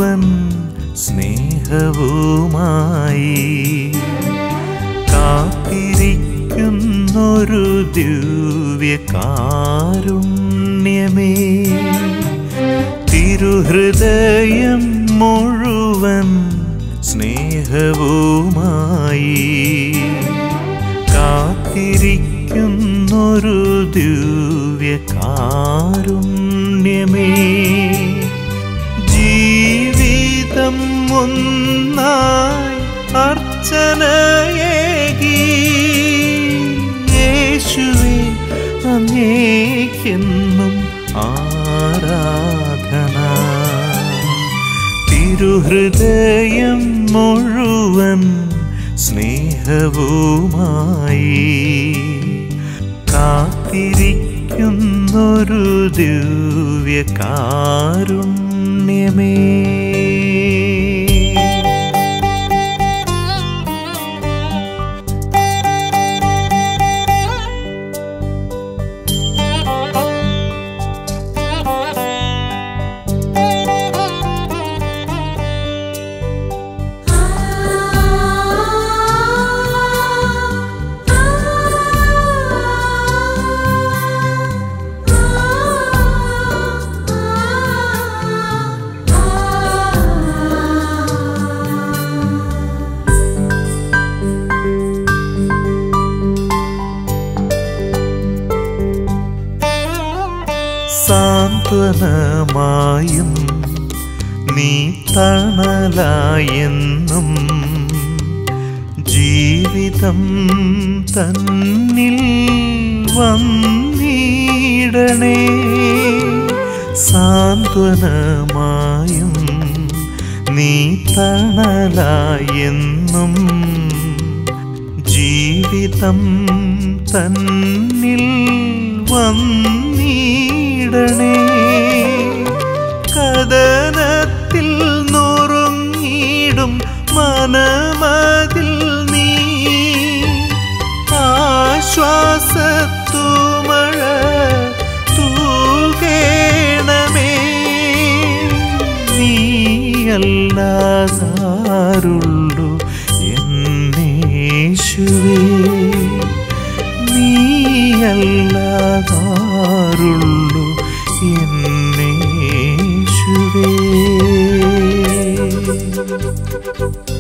മുഴുവൻ സ്നേഹവുമായി കാത്തിരിക്കുന്നൊരു ദിവ്യകാരുണ്യമേ തിരുഹൃദയം മുഴുവൻ സ്നേഹവുമായി കാത്തിരിക്കുന്നൊരു ദിവ്യകാരുണ്യമേ ജീവിതം ഒന്നായി അർച്ചനയേകി യേശുവേ അങ്ങേക്കെന്നും ആരാധന തിരുഹൃദയം മുഴുവൻ സ്നേഹവുമായി കാത്തിരിക്കുന്നൊരു ദിവ്യകാരുണ്യമേ സാന്ത്വനമായും നീ തണലായെന്നും ജീവിതം തന്നിൽ വന്നിടണേ സാന്ത്വനമായും നീ തണലായെന്നും ജീവിതം തന്നിൽ വന്നിടണേ കഥനത്തിൽ നുറുങ്ങിടും മനമതിൽ നീ ആശ്വാസത്തുമഴ തൂകേണമേ നീയല്ലാതാരുള്ളു എന്നേശുവേ നീയല്ലാതാരുള്ളു എന്നേശുവേ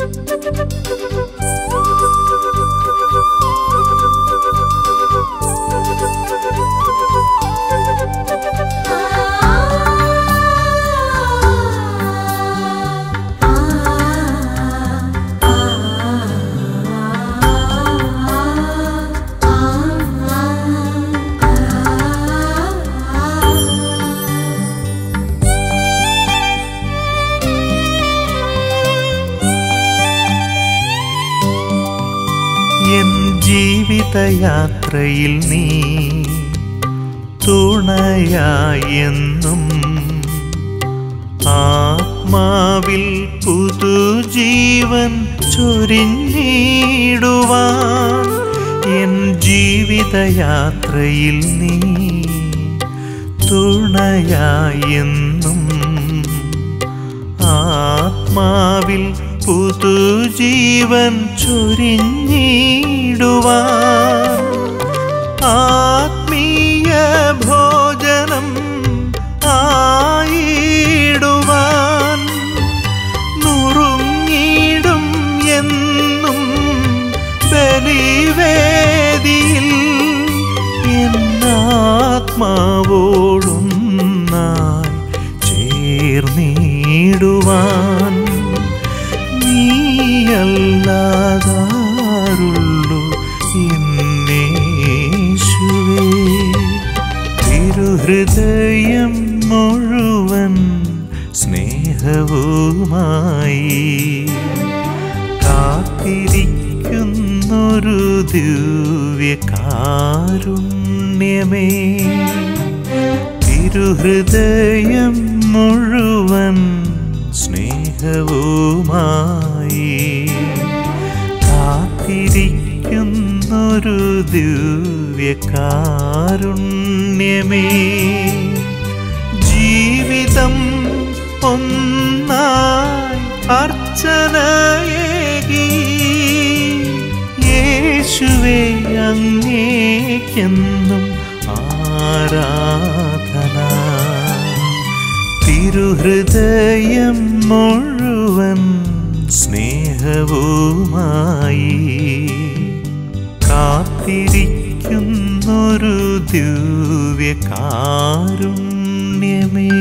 എൻ ജീവിതയാത്രയിൽ നീ തുണയായെന്നും ആത്മാവിൽ പുതുജീവൻ ചൊരിഞ്ഞിടുവാൻ എൻ ജീവിതയാത്രയിൽ നീ തുണയായെന്നും ആത്മാവിൽ പുതുജീവൻ ചൊരിഞ്ഞിടുവാൻ ആത്മീയ ഭോജനം ആയിടുവാൻ നുറുങ്ങിടും എന്നും ബലിവേദിയിൽ എന്നാത്മാവോടൊന്നായി ചേർന്നിടുവാൻ നീയല്ലാതാരുള്ളു എന്നേശുവേ തിരുഹൃദയം മുഴുവൻ സ്നേഹവുമായി കാത്തിരിക്കുന്നൊരു ദിവ്യകാരുണ്യമേ തിരുഹൃദയം മുഴുവൻ സ്നേഹവുമായി കാത്തിരിക്കുന്നൊരു ദിവ്യകാരുണ്യമേ ജീവിതം ഒന്നായി അർച്ചനയേകി യേശുവേ അങ്ങേക്കെന്നും ആരാധന തിരുഹൃദയം മുഴുവൻ സ്നേഹവുമായി കാത്തിരിക്കുന്നൊരു ദിവ്യകാരുണ്യമേ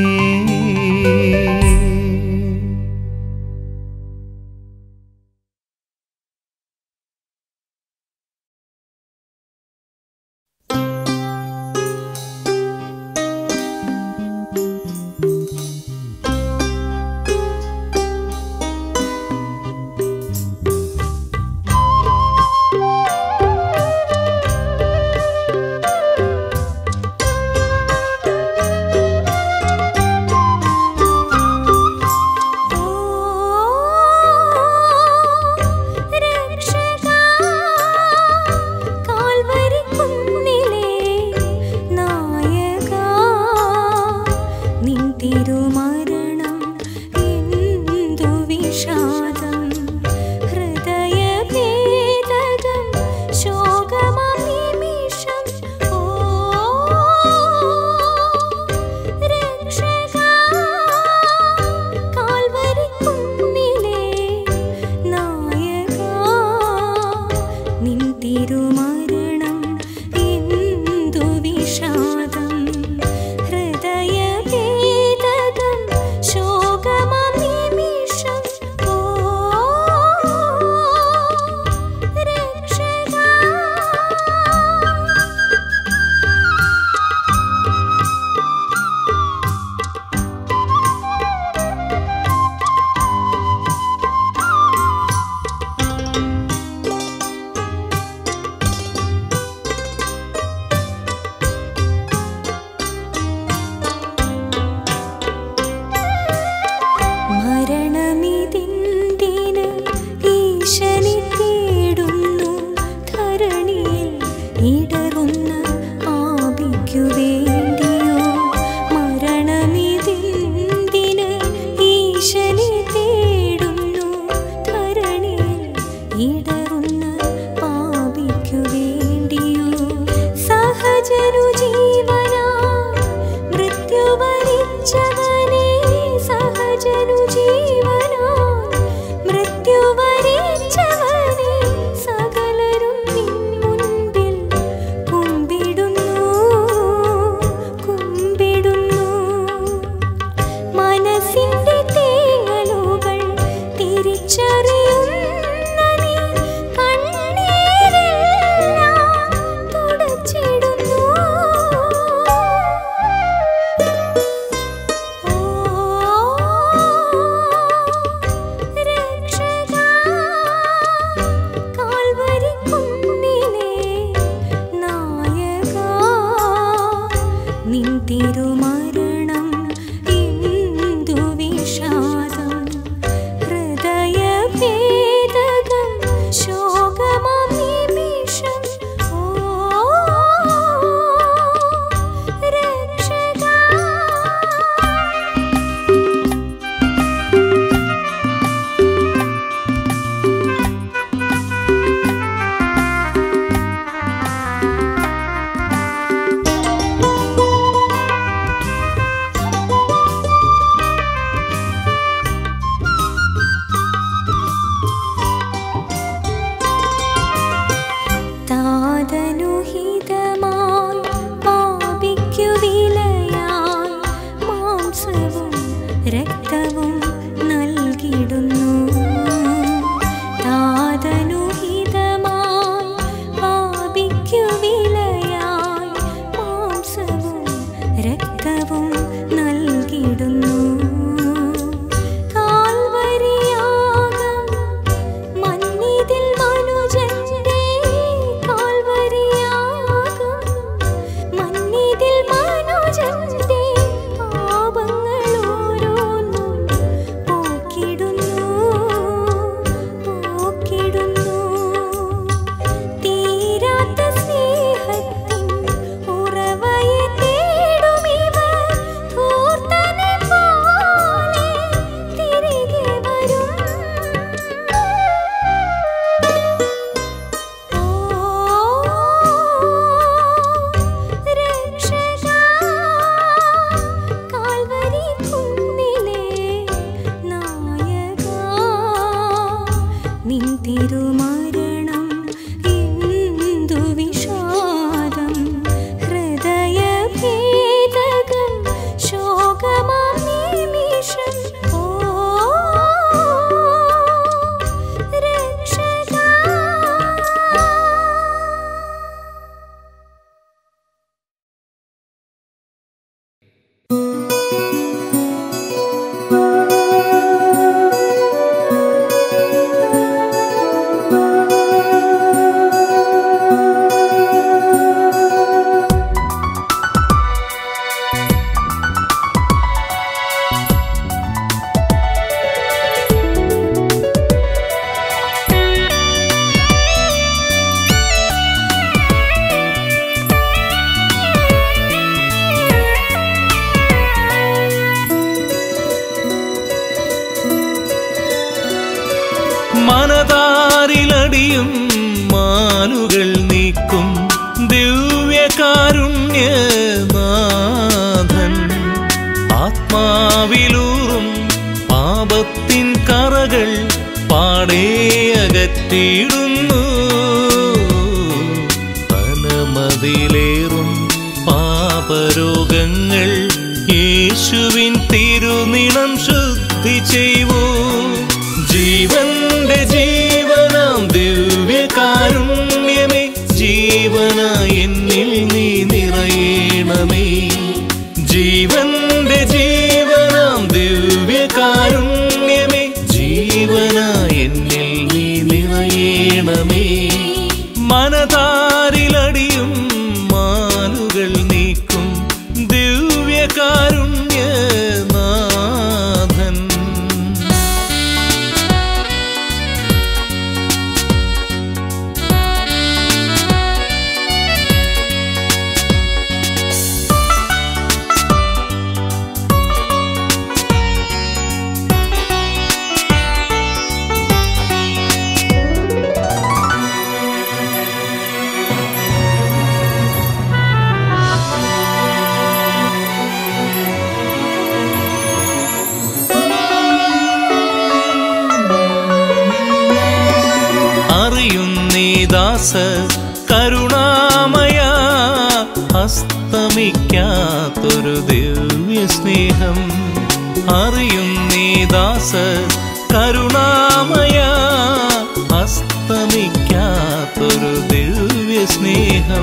തിരുമരണം എന്തു വിഷാദം ഹൃദയഭേദകം ശോകമാം നിമിഷം ഓ രക്ഷകാ കാൽവരിക്കുന്നിലേ നായകാ നിൻ തിരുമരണം എന്തു വിഷാദം ഹൃദയഭേദകം ശോകമാം നിമിഷം ഓ രക്ഷകാ മരണമിതിന്തിന് ഈശനെ തേടുന്നു ധരണിയിൽ ഇടറുന്ന ആപിക്കു വേണ്ടിയോ മരണമിതിന്തിന് ഈശനെ തേടുന്നു ധരണിയിൽ ഇടറുന്ന പാപിക്കു വേണ്ടിയോ സഹജനു ജീവനാ മൃത്യു വരിച്ചവനെ സഹജനു ജീവനാ മൃത്യു വരിച്ചവനെ സകലരും നിൻ മുൻപിൽ കുമ്പിടുന്നു കുമ്പിടുന്നു മനസ്സിന്റെ തേങ്ങൽ തിരുമരണം എന്തു വിഷാദം ഹൃദയഭേദകം ശോകമാം നിമിഷം ഓ രക്ഷകാ മനതാരിലടിയും മാനുകൾ നീക്കും ദിവ്യകാരുണ്യനാഥൻ ആത്മാവിലൂറും പാപത്തിൻ കറകൾ പാടേ അകറ്റിയിടുന്നു പനമതിലേറും പാപരോഗങ്ങൾ യേശുവിൻ തിരുനിണം ശുദ്ധി ചെയ്വൂ ജീവന്റെ ജീവനാം ദിവ്യകാരുണ്യമേ ജീവന എന്നിൽ നീ നിറയണമേ ജീവന്റെ ജീവനാം ദിവ്യകാരുണ്യമേ ജീവന എന്നിൽ നീ നിറയണമേ മനതാരിലടിയും മാനുകൾ നീക്കും ദിവ്യകാരുണ്യനാഥൻ അറിയുന്നീ ദാസ കരുണാമയ അസ്തമിക്കാത്തൊരു ദിവ്യ സ്നേഹം അറിയുന്നീ ദാസ കരുണാമയ അസ്തമിക്കാത്തൊരു ദിവ്യ സ്നേഹം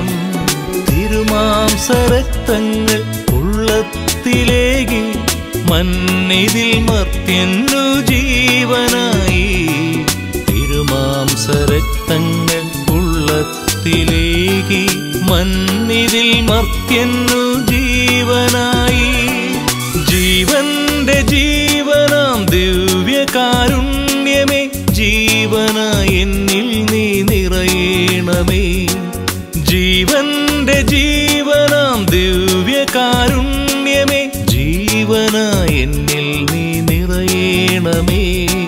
തിരുമാംസരക്തങ്ങൾ ഉള്ളത്തിലേകി മന്നിതിൽ മർത്യന്നു ജീവനായി തിരുമാംസരക്തങ്ങൾ ഉള്ളത്തിലേകി മന്നിതിൽ മർത്യന്നു ജീവനായി ജീവന്റെ ജീവനാം ദിവ്യകാരുണ്യമേ ജീവന എന്നിൽ നീ നിറയണമേ ജീവന്റെ ജീവനാം ദിവ്യകാരുണ്യമേ ജീവന എന്നിൽ നീ നിറയണമേ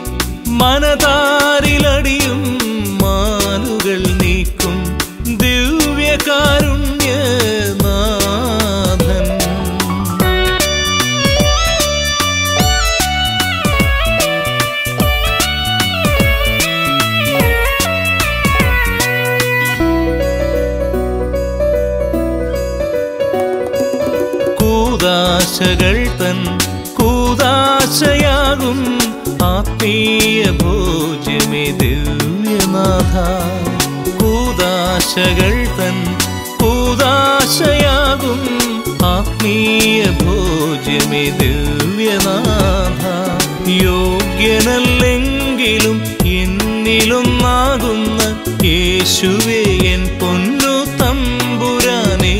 മനതാരിലടിയും മാനുകൾ നീക്കും ദിവ്യകാരുണ്യനാഥൻ കൂതാശകൾ തൻ കൂതാശയാകും ആത്മീയ ഭോജ്യമേ ദിവ്യനാഥ കൂതാശകൾ തൻ കൂതാശയാകും ആത്മീയ ഭോജ്യമേ ദിവ്യനാഥ യോഗ്യനല്ലെങ്കിലും എന്നിലൊന്നാകുന്ന യേശുവേ എൻ പൊന്നു തമ്പുരാനേ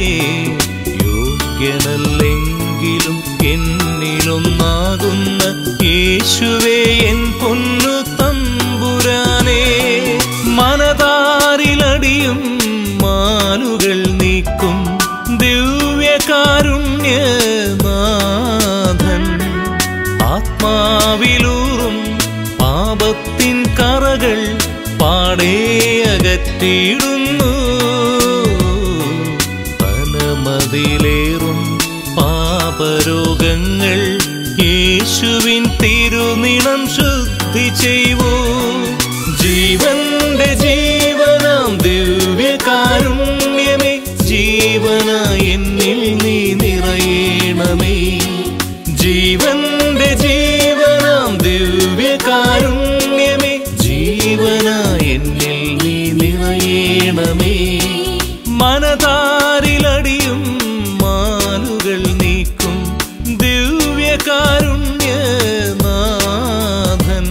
യോഗ്യനല്ലെങ്കിലും എന്നിലൊന്നാകുന്ന യേശുവേ എൻ പൊന്നു തമ്പുരാനേ മനതാരിലടിയും മാനുകൾ നീക്കും ദിവ്യകാരുണ്യനാഥൻ ആത്മാവിലൂറും പാപത്തിൻ കറകൾ പാടേ അകറ്റിയിടുന്നു പനമതിലേറും പാപരോഗങ്ങൾ യേശുവിൻ തിരുനിണം ശുദ്ധി ചെയ്വൂ ജീവൻ ജീവനാം ദിവ്യകാരുണ്യമേ ജീവന എന്നിൽ നീ നിറയണമേ ജീവന്റെ ജീവനാം ദിവ്യകാരുണ്യമേ ജീവന എന്നിൽ നീ നിറയണമേ മനതാരിലടിയും മാലുകൾ നീക്കും ദിവ്യകാരുണ്യനാഥൻ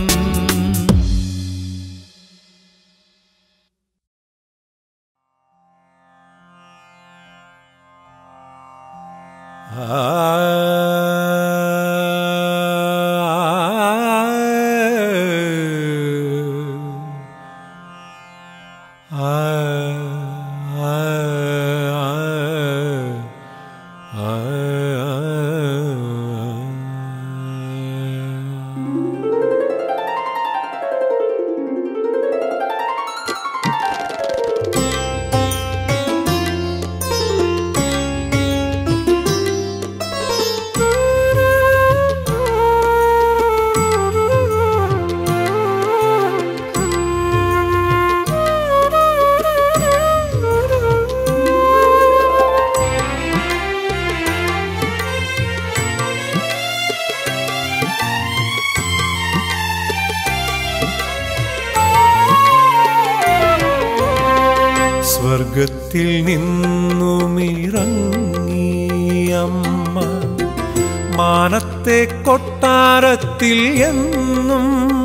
സ്വർഗത്തിൽ നിന്നുമിറങ്ങി അമ്മ മാനത്തെ കൊട്ടാരത്തിൽ എന്നും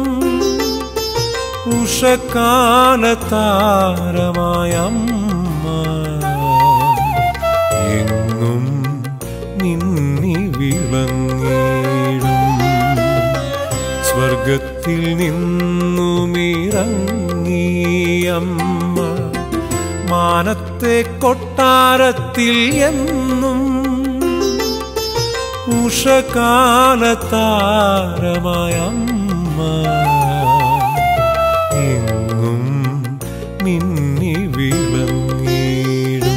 ഉഷകാലതാരമായ അമ്മ എങ്ങും നിന്നി വിളങ്ങിടും സ്വർഗത്തിൽ നിന്നുമിറങ്ങി അമ്മ മാനത്തെ കൊട്ടാരത്തിൽ എന്നും ഉഷകാലതാരമായ അമ്മ എങ്ങും മിന്നി വിളങ്ങിടും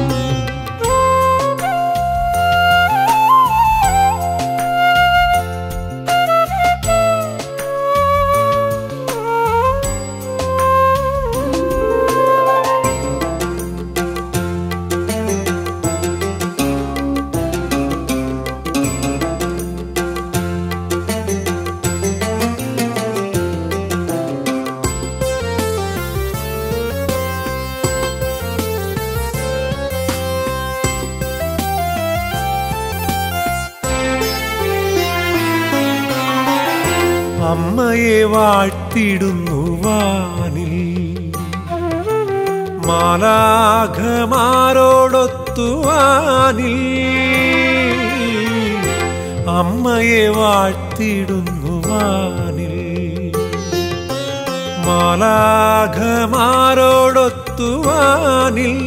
അമ്മയെ വാഴ്ത്തിടുന്നു വാനിൽ മാലാഘമാരോടൊത്തു വാനിൽ അമ്മയെ വാഴ്ത്തിടുന്നു വാനിൽ മാലാഘമാരോടൊത്തു വാനിൽ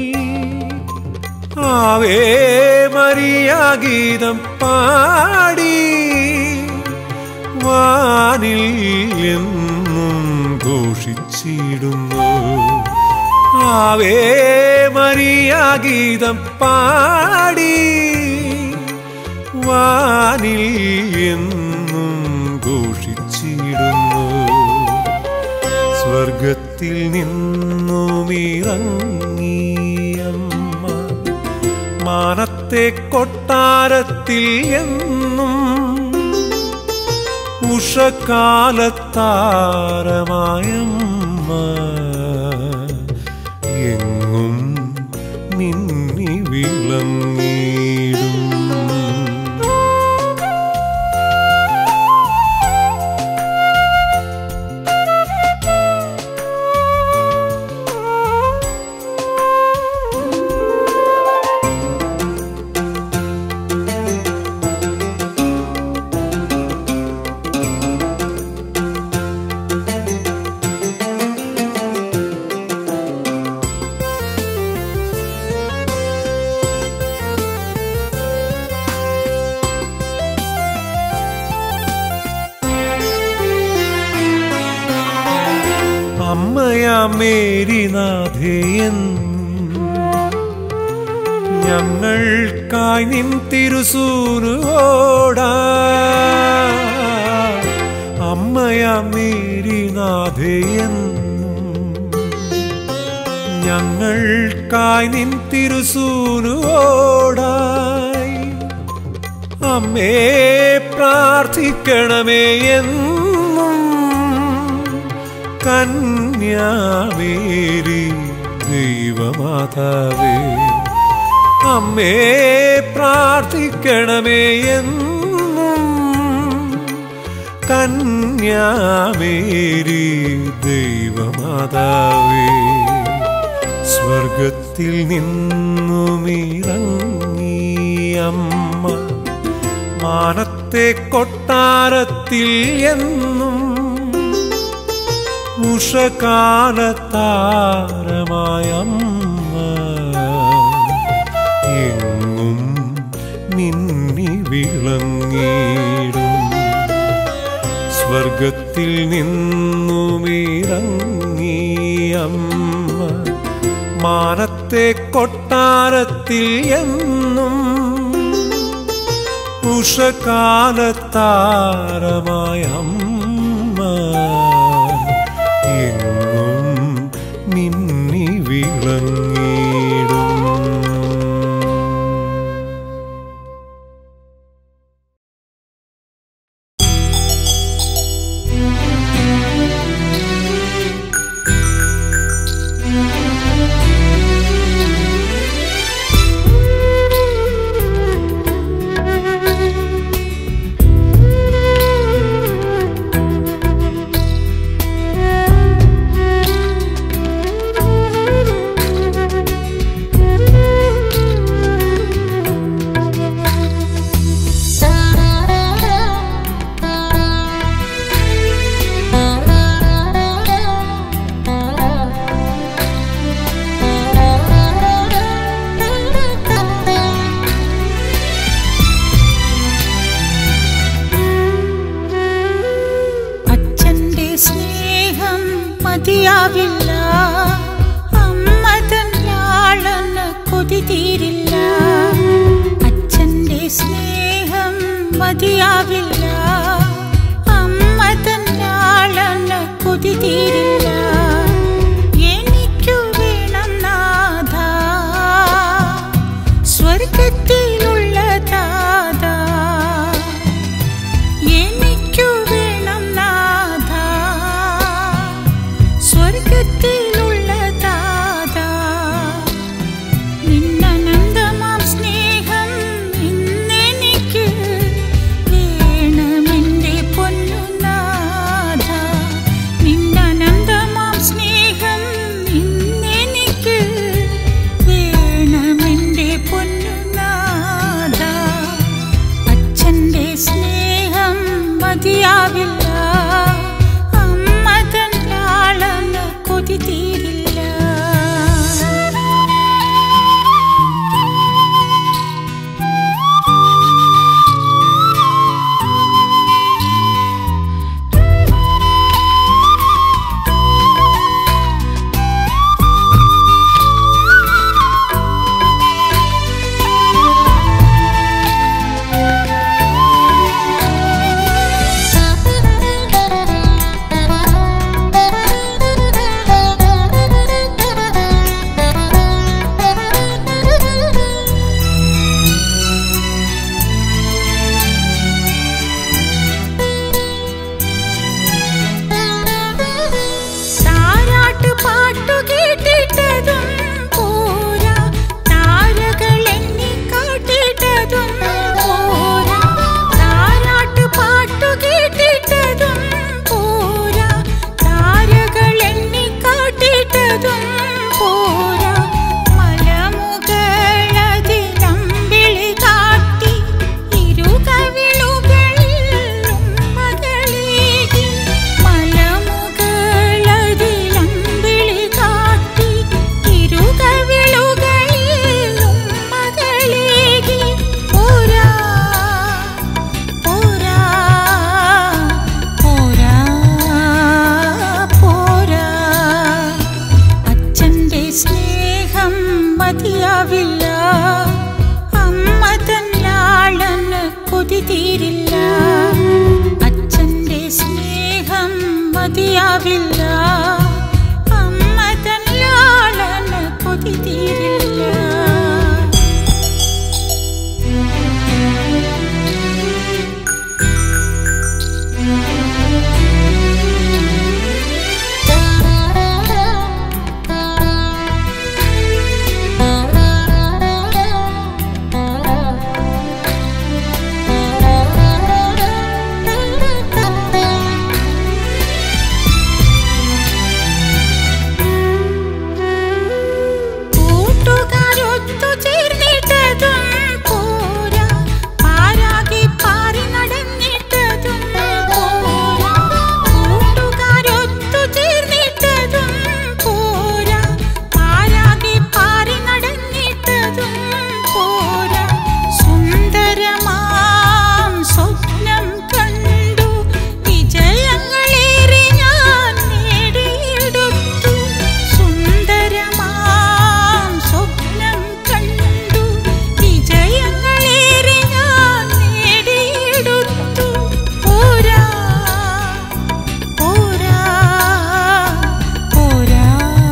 ആവേ മരിയ ഗീതം പാടി വാനിൽ എന്നും ഘോഷിച്ചിടുന്നു ആവേ മരിയ ഗീതം പാടി വാനിൽ എന്നും ഘോഷിച്ചിടുന്നു സ്വർഗത്തിൽ നിന്നുമിറങ്ങി അമ്മ മാനത്തെ കൊട്ടാരത്തിൽ എന്നും ഉഷകാലത്താരമായമ്മ എങ്ങും മിന്നി വിളങ്ങിടും അമ്മയാ മേരിനാഥേയൻ ഞങ്ങൾക്കായി നിൻ തിരുസൂനുവോടാ അമ്മയാ മേരിനാഥേയൻ ഞങ്ങൾക്കായി നിൻ തിരുസൂനുവോടായി അമ്മേ പ്രാർത്ഥിക്കണമേ എന്നും കന്യാമേരി ദൈവമാതാവേ അമ്മേ പ്രാർത്ഥിക്കണമേ എന്നും കന്യാമേരി ദൈവമാതാവേ സ്വർഗത്തിൽ നിന്നുമിറങ്ങി അമ്മ മാനത്തെ കൊട്ടാരത്തിൽ എന്നും ഉഷകാലത്താരമായ അമ്മ എങ്ങും മിന്നി വിളങ്ങിടും സ്വർഗത്തിൽ നിന്നുമിറങ്ങി അമ്മ മാനത്തെ കൊട്ടാരത്തിൽ എന്നും ഉഷകാലത്താരമായ അമ്മ എങ്ങും മിന്നി വിളങ്ങിടും അച്ഛന്റെ സ്നേഹം മതിയാവില്ല അമ്മ തൻ ലാളന് കൊതി തീരില്ല അച്ഛന്റെ സ്നേഹം മതിയാവില്ല അമ്മ തൻ ലാളന് കൊതി തീരില്ല എനിക്കു വേണം നാഥ സ്വർഗത്തിലുള്ള ദാദാ എനിക്കു വേണം നാഥ സ്വർഗത്തിലുള്ള ദാദാ നിന്നനന്തമാം സ്നേഹം ഇന്നെനിക്ക് വേണമെന്റെ പൊന്നു നാഥ നിന്നനന്തമാം സ്നേഹം ഇന്നെനിക്ക് വേണമെന്റെ പൊന്നു നാഥ അച്ഛന്റെ സ്നേഹം മതിയാവില്ല അമ്മ തൻ ലാളന് കൊതി തീരില്ല താരാട്ട് പാട്ടു കേട്ടിട്ടതും പോരാ താരകൾ എന്നെ കാട്ടിട്ടതും പോരാ താരാട്ട് പാട്ടു കേട്ടിട്ടതും പോരാ താരകൾ എന്നെ കാട്ടിട്ടതും പോരാ മലമുകളതിലമ്പിളി കാട്ടി ഇരുകവിളുകളിൽ ഉമ്മകളേകി മലമുകളതിലമ്പിളി കാട്ടി ഇരുകവിളുകളിൽ ഉമ്മകളേകി പോരാ പോരാ പോരാ പോരാ അച്ഛന്റെ സ്നേഹം മതിയാവില്ല അമ്മ തൻ ലാളന് കൊതി തീരില്ല അച്ഛന്റെ സ്നേഹം മതിയാവില്ല അമ്മ തൻ ലാളന് കൊതി കൊതി തീരില്ല കൂട്ടുകാരൊത്തു ചേർന്നിട്ടതും പോരാ പാരാകി പാറി നടന്നിട്ടതും പോരാ കൂട്ടുകാരൊത്തു ചേർന്നിട്ടതും പോരാ പാരാകി പാറി നടന്നിട്ടതും പോരാ സുന്ദരമാം സ്വപ്നം കണ്ടു വിജയങ്ങളേറെ ഞാൻ നേടിയെടുത്തു സുന്ദരമാം സ്വപ്നം കണ്ടു വിജയങ്ങളേറെ ഞാൻ നേടിയെടുത്തു പോരാ പോരാ പോരാ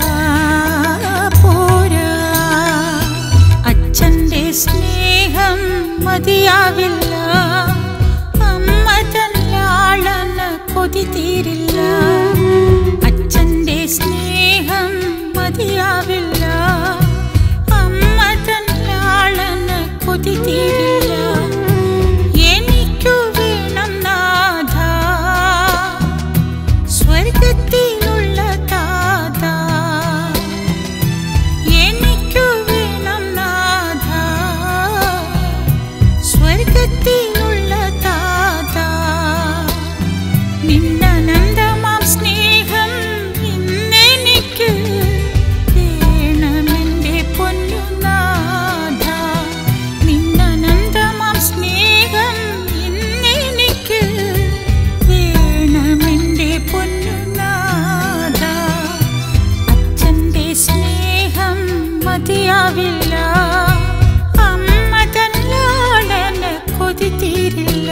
പോരാ അച്ഛൻ്റെ സ്നേഹം മതിയാവില്ല അമ്മ തല്ലാളന കൊതി തീരില്ല അച്ഛൻ്റെ സ്നേഹം മതിയാവില്ല അമ്മ തല്ലാളന കൊതി തീരില്ല എനിക്കു വേണം നാഥ സ്വർഗത്തിലുള്ള താത എനിക്കു വേണം നാഥ സ്വർഗത്തിലുള്ള താത നിന്നനന്തമാം സ്നേഹം ഇന്നെനിക്ക് വേണമെൻ്റെ പൊന്നുനാഥ നിന്നനന്തമാം സ്നേഹം ഇന്നെനിക്ക് വേണമെൻ്റെ പൊന്നുനാഥ അച്ഛൻ്റെ സ്നേഹം മതിയാവില്ല അമ്മ തന്നാടന കൊതി തീരില്ല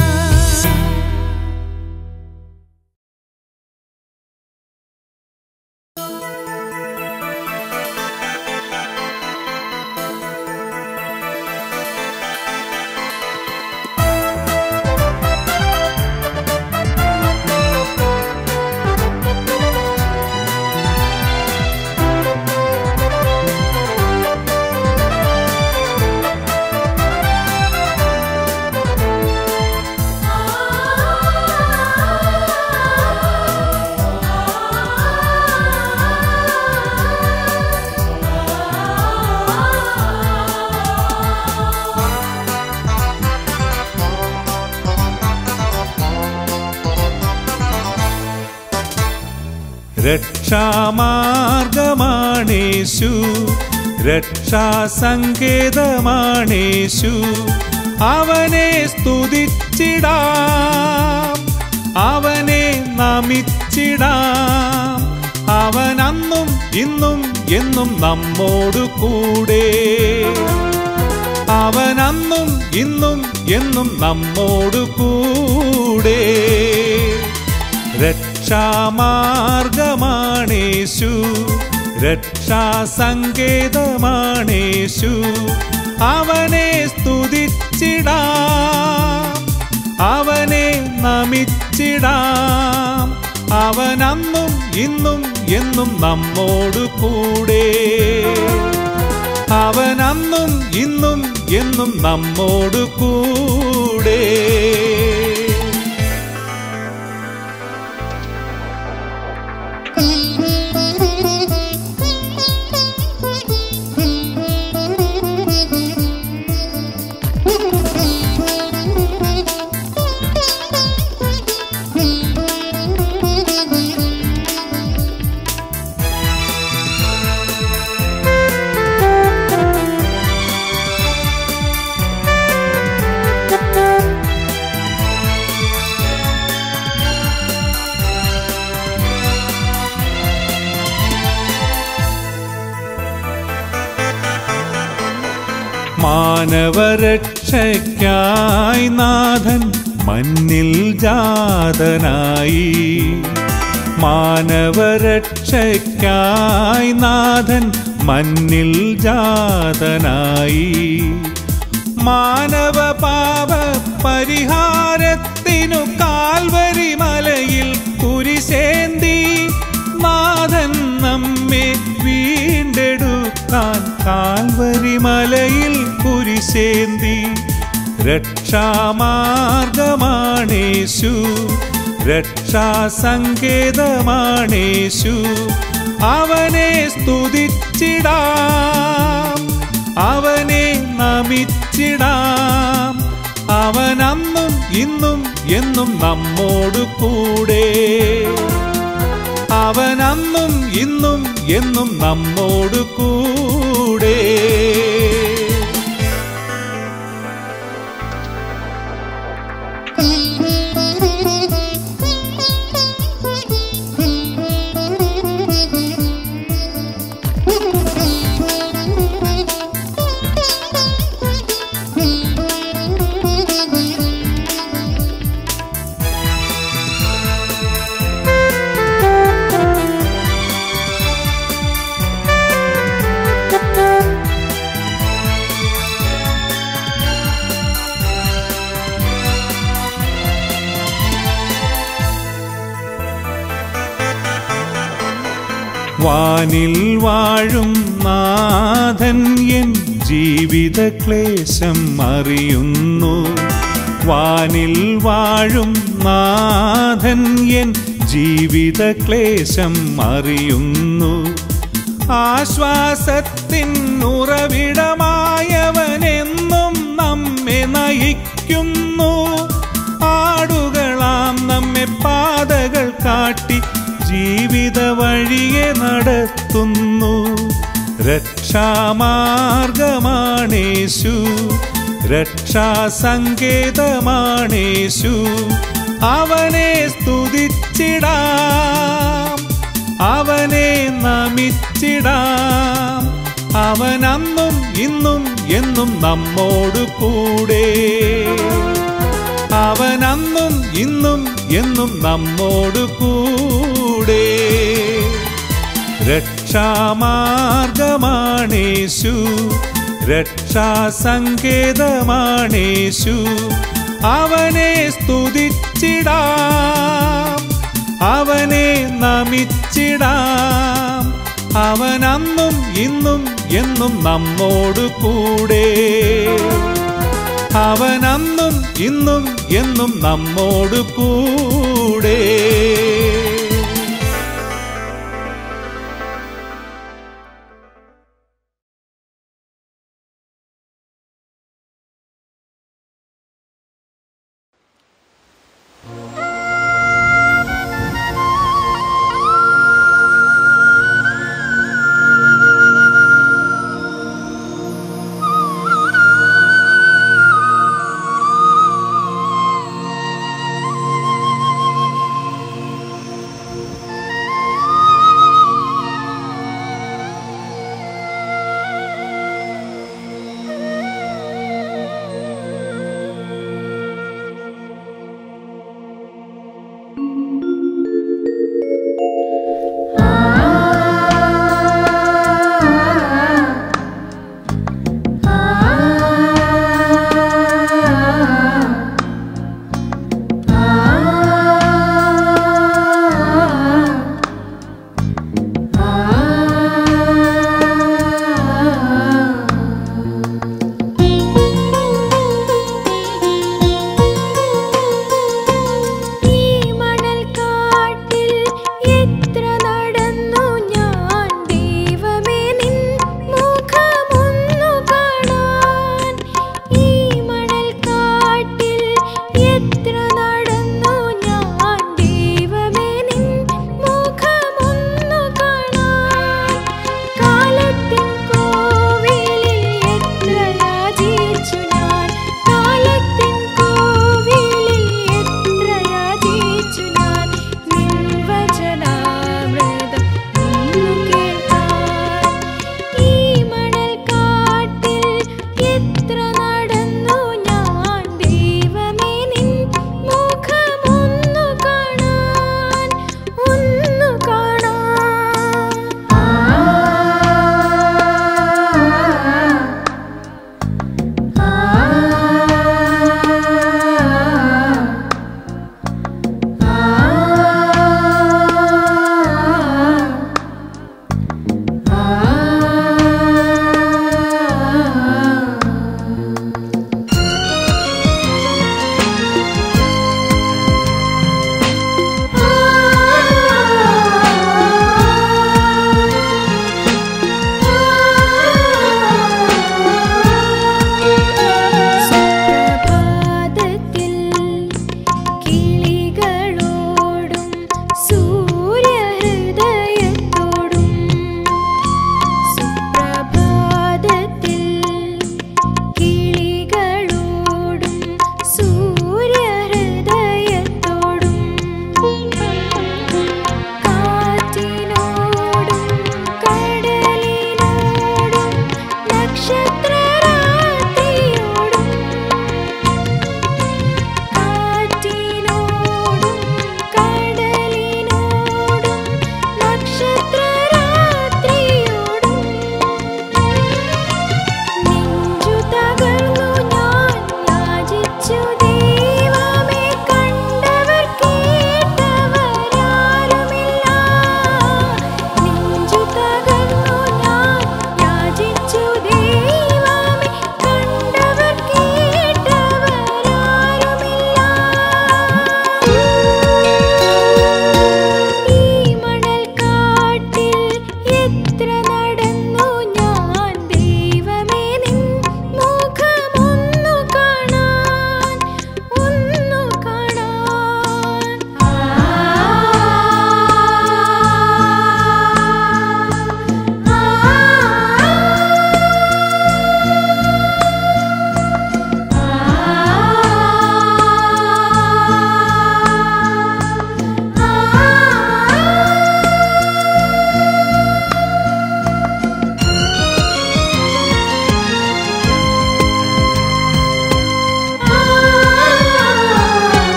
രക്ഷാമാർഗമാണേശു രക്ഷാസങ്കേതമാണേശു അവനെ സ്തുതിച്ചിടാം അവനെ നമിച്ചിടാം അവൻ അന്നും ഇന്നും എന്നും നമ്മോടു കൂടെ അവൻ അന്നും ഇന്നും എന്നും നമ്മോടു കൂടെ രക്ഷാമാർഗമാണേശു രക്ഷാസങ്കേതമാണേശു അവനെ സ്തുതിച്ചിടാം അവനെ നമിച്ചിടാം അവൻ അന്നും ഇന്നും എന്നും നമ്മോടു കൂടെ അവൻ അന്നും ഇന്നും എന്നും നമ്മോടു കൂടെ മാനവരക്ഷയ്ക്കായി നാഥൻ മഞ്ഞിൽ ജാതനായി മാനവരക്ഷയ്ക്കായി നാഥൻ മഞ്ഞിൽ ജാതനായി മാനവ പാപ പരിഹാരത്തിനു കാൽവരി മലയിൽ കുരിശേന്തി നാഥൻ നമ്മെ വീണ്ടെടുക്കാൻ കാൽവരി മലയിൽ കുരിശേന്തി രക്ഷാമാർഗമാണേശു രക്ഷാസങ്കേതമാണേശു അവനെ സ്തുതിച്ചിടാം അവനെ നമിച്ചിടാം അവനന്നും ഇന്നും എന്നും നമ്മോടു കൂടെ അവനന്നും ഇന്നും എന്നും നമ്മോടു കൂടെ വാനിൽ വാഴും നാഥൻ എൻ ജീവിത ക്ലേശം അറിയുന്നു വാനിൽ വാഴും നാഥൻ എൻ ജീവിത ക്ലേശം അറിയുന്നു ആശ്വാസത്തിൻ ഉറവിടമായവനെന്നും നമ്മെ നയിക്കുന്നു ആടുകളാം നമ്മെ പാതകൾ കാട്ടി ജീവിത വഴിയെ നടത്തുന്നു രക്ഷാമാർഗമാണേശു രക്ഷാസങ്കേതമാണേശു അവനെ സ്തുതിച്ചിടാം അവനെ നമിച്ചിടാം അവനന്നും ഇന്നും എന്നും നമ്മോടു കൂടെ അവനന്നും ഇന്നും എന്നും നമ്മോടു കൂടെ രക്ഷാമാർഗമാണേശു രക്ഷാസങ്കേതമാണേശു അവനെ സ്തുതിച്ചിടാം അവനെ നമിച്ചിടാം അവനന്നും ഇന്നും എന്നും നമ്മോടു കൂടെ അവനന്നും ഇന്നും എന്നും നമ്മോടു കൂടെ